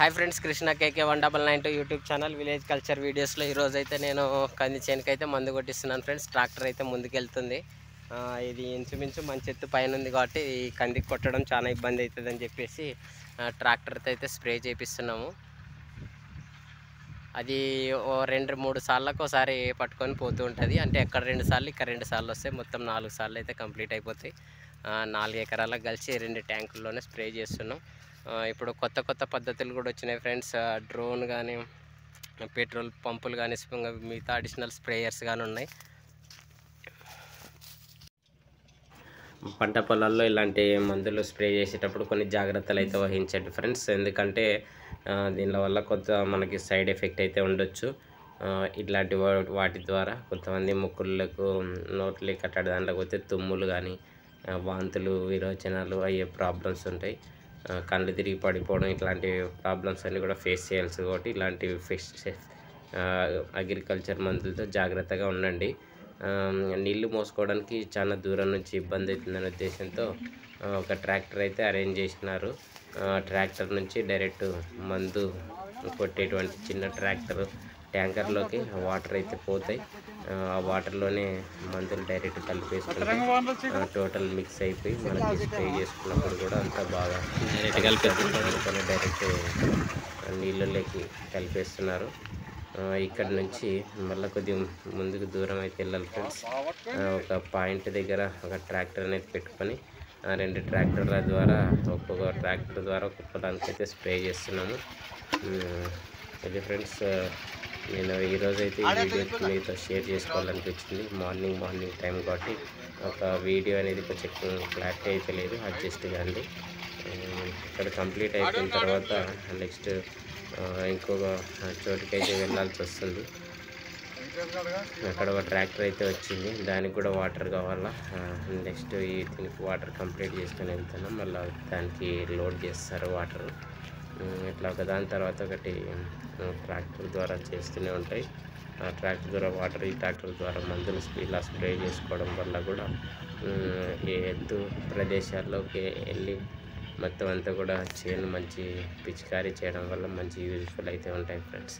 hi friends Krishna KK one double nine two YouTube channel village culture వీడియోస్లో ఈరోజు అయితే నేను కంది చేనుకి అయితే మందు కొట్టిస్తున్నాను ఫ్రెండ్స్ ట్రాక్టర్ అయితే ముందుకెళ్తుంది ఆ, ఇది ఇంచుమించు మంచి ఎత్తు పైన ఉంది కాబట్టి ఈ కందికి కొట్టడం చాలా ఇబ్బంది అవుతుందని చెప్పేసి ఆ, ట్రాక్టర్తో అయితే స్ప్రే చేపిస్తున్నాము అది ఓ రెండు మూడు సార్లకు ఒకసారి పట్టుకొని పోతూ ఉంటుంది అంటే ఎక్కడ రెండు సార్లు ఇక్కడ రెండు సార్లు వస్తే మొత్తం నాలుగు సార్లు అయితే కంప్లీట్ అయిపోతాయి ఆ, నాలుగు ఎకరాలకు కలిసి రెండు ట్యాంకుల్లోనే స్ప్రే చేస్తున్నాం ఆ, ఇప్పుడు కొత్త కొత్త పద్ధతులు కూడా వచ్చినాయి ఫ్రెండ్స్ డ్రోన్ కానీ పెట్రోల్ పంపులు కానీ మిగతా అడిషనల్ స్ప్రేయర్స్ కానీ ఉన్నాయి పంట పొలాల్లో ఇలాంటి మందులు స్ప్రే చేసేటప్పుడు కొన్ని జాగ్రత్తలు అయితే వహించండి ఫ్రెండ్స్ ఎందుకంటే ఆ, దీనిల వల్ల కొంత మనకి సైడ్ ఎఫెక్ట్ అయితే ఉండొచ్చు ఆ, ఇట్లాంటి వా- వాటి ద్వారా కొంతమంది ముక్కులకు నోట్లు కట్టడి దాంట్లో పోతే తుమ్ములు కానీ ఆ, వాంతులు విరోచనాలు అయ్యే ప్రాబ్లమ్స్ ఉంటాయి ఆ, కళ్ళు తిరిగి పడిపోవడం ఇట్లాంటి ప్రాబ్లమ్స్ అన్నీ కూడా ఫేస్ చేయాల్సి కాబట్టి ఇలాంటి ఫేస్ అగ్రికల్చర్ మందులతో జాగ్రత్తగా ఉండండి ఆ, నీళ్లు మోసుకోవడానికి చాలా దూరం నుంచి ఇబ్బంది అవుతుందనే ఉద్దేశంతో ఆ, ఒక ట్రాక్టర్ అయితే అరేంజ్ చేసినారు ఆ, ట్రాక్టర్ నుంచి డైరెక్ట్ మందు కొట్టేటువంటి చిన్న ట్రాక్టర్ ట్యాంకర్లోకి వాటర్ అయితే పోతాయి ఆ ఆ వాటర్లోనే మందులు డైరెక్ట్ కలిపేసుకుంటే టోటల్ మిక్స్ అయిపోయి మనకి స్ప్రే చేసుకున్నప్పుడు కూడా అంతా బాగా డైరెక్ట్ కలిపేసుకుంటారు డైరెక్ట్ నీళ్ళలోకి కలిపేస్తున్నారు ఆ, ఇక్కడ నుంచి మళ్ళీ కొద్దిగా ముందుకు దూరం అయితే వెళ్ళాలి ఫ్రెండ్స్ ఆ, ఒక పాయింట్ దగ్గర ఒక ట్రాక్టర్ అనేది పెట్టుకొని ఆ రెండు ట్రాక్టర్ల ద్వారా ఒక్కొక్క ట్రాక్టర్ ద్వారా ఒక్కొక్క దానికైతే స్ప్రే చేస్తున్నాము ఉమ్, ఇది ఫ్రెండ్స్ నేను ఈరోజు అయితే ఈ వీడియో మీతో షేర్ చేసుకోవాలనిపించింది మార్నింగ్ మార్నింగ్ టైం కాబట్టి ఒక వీడియో అనేది కొంచెం క్లారిటీ అయితే లేదు అడ్జస్ట్ కాండి ఉమ్, ఇక్కడ కంప్లీట్ అయిపోయిన తర్వాత నెక్స్ట్ ఇంకొక చోటుకైతే వెళ్ళాల్సి వస్తుంది అక్కడ ఒక ట్రాక్టర్ అయితే వచ్చింది దానికి కూడా వాటర్ కావాలా నెక్స్ట్ ఈ దీనికి వాటర్ కంప్లీట్ చేసుకొని వెళ్తున్నాం మళ్ళీ దానికి లోడ్ చేస్తారు వాటర్ ఇట్లా ఒక దాని తర్వాత ఒకటి ట్రాక్టర్ ద్వారా చేస్తూనే ఉంటాయి ఆ ట్రాక్టర్ ద్వారా వాటర్ ఈ ట్రాక్టర్ ద్వారా మందులు ఇలా స్ప్రే చేసుకోవడం వల్ల కూడా ఉమ్, ఈ ఎత్తు ప్రదేశాల్లోకి వెళ్ళి మొత్తం అంతా కూడా చేను మంచి పిచికారీ చేయడం వల్ల మంచి యూజ్ఫుల్ అయితే ఉంటాయి ఫ్రెండ్స్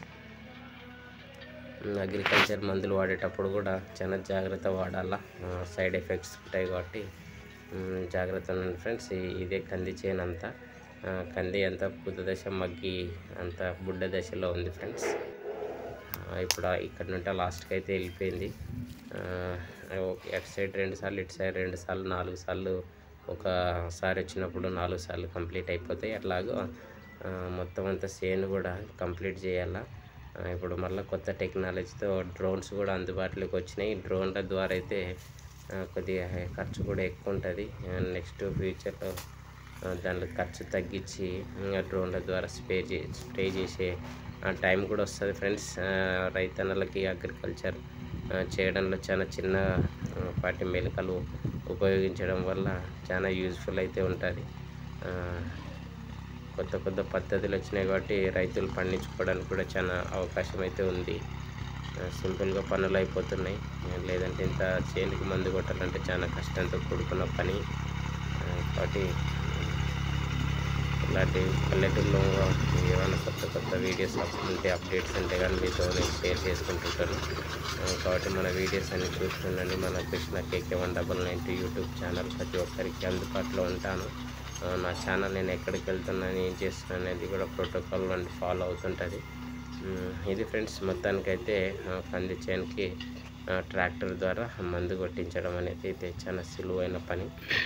అగ్రికల్చర్ మందులు వాడేటప్పుడు కూడా చాలా జాగ్రత్త వాడాలా సైడ్ ఎఫెక్ట్స్ ఉంటాయి కాబట్టి ఉమ్, జాగ్రత్త ఉండండి ఫ్రెండ్స్ ఈ- ఇదే కంది చేను అంతా ఆ, కంది అంతా పూత దశ మగ్గి అంత బుడ్డ దశలో ఉంది ఫ్రెండ్స్ ఆ, ఇప్పుడు ఆ ఇక్కడ నుండి లాస్ట్కి అయితే వెళ్ళిపోయింది ఆ, ఒక- అటు సైడ్ రెండు సార్లు ఇటు సైడ్ రెండు సార్లు నాలుగు సార్లు ఒకసారి వచ్చినప్పుడు నాలుగు సార్లు కంప్లీట్ అయిపోతాయి అట్లాగో ఆ, మొత్తం అంతా సేను కూడా కంప్లీట్ చేయాలా ఆ, ఇప్పుడు మళ్ళీ కొత్త టెక్నాలజీతో డ్రోన్స్ కూడా అందుబాటులోకి వచ్చినాయి డ్రోన్ల ద్వారా అయితే ఆ, కొద్దిగా ఖర్చు కూడా ఎక్కువ ఉంటుంది నెక్స్ట్ ఫ్యూచర్లో ఆ, దానిలో ఖర్చు తగ్గించి ఇంకా డ్రోన్ల ద్వారా స్ప్రే చే స్ప్రే చేసే ఆ, టైం కూడా వస్తుంది ఫ్రెండ్స్ రైతన్నలకి అగ్రికల్చర్ ఆ, చేయడంలో చాలా చిన్న ఆ, పాటి మెలకలు ఉపయోగించడం వల్ల చాలా యూజ్ఫుల్ అయితే ఉంటుంది కొత్త కొత్త పద్ధతులు వచ్చినాయి కాబట్టి రైతులు పండించుకోవడానికి కూడా చాలా అవకాశం అయితే ఉంది ఆ, సింపుల్గా పనులు అయిపోతున్నాయి ఆ, లేదంటే ఇంత చేనుకి మందు కొట్టాలంటే చాలా కష్టంతో కూడుకున్న పని ఆ, కాబట్టి ఇలాంటి పల్లెటూరులో ఏమైనా కొత్త కొత్త వీడియోస్ ఉంటే అప్డేట్స్ ఉంటే కానీ మీతో నేను షేర్ చేసుకుంటుంటాను ఆ, కాబట్టి మన వీడియోస్ అన్ని చూస్తుండండి మన Krishna KK one double nine two YouTube channel ప్రతి ఒక్కరికి అందుబాటులో ఉంటాను ఆ, నా ఛానల్ నేను ఎక్కడికి వెళ్తున్నాను ఏం చేస్తున్నాను అనేది కూడా ప్రోటోకాల్ వంటి ఫాలో అవుతుంటుంది ఉమ్, ఇది ఫ్రెండ్స్ మొత్తానికైతే ఆ, కంది చేనుకి ఆ, ట్రాక్టర్ ద్వారా మందు కొట్టించడం అనేది అయితే చాలా సులువైన పని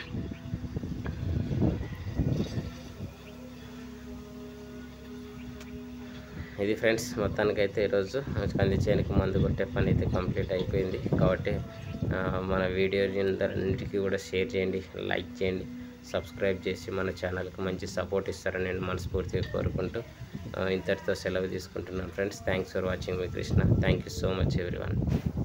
ఇది ఫ్రెండ్స్ మొత్తానికైతే ఈరోజు కంది చేనుకి మందు కొట్టే పని అయితే కంప్లీట్ అయిపోయింది కాబట్టి ఆ, మన వీడియో అందరిన్నిటికీ కూడా షేర్ చేయండి లైక్ చేయండి సబ్స్క్రైబ్ చేసి మన ఛానల్కి మంచి సపోర్ట్ ఇస్తారని నేను మనస్ఫూర్తిగా కోరుకుంటూ ఆ, ఇంతటితో సెలవు తీసుకుంటున్నాను ఫ్రెండ్స్ థ్యాంక్స్ ఫర్ వాచింగ్ మీ Krishna thank you so much everyone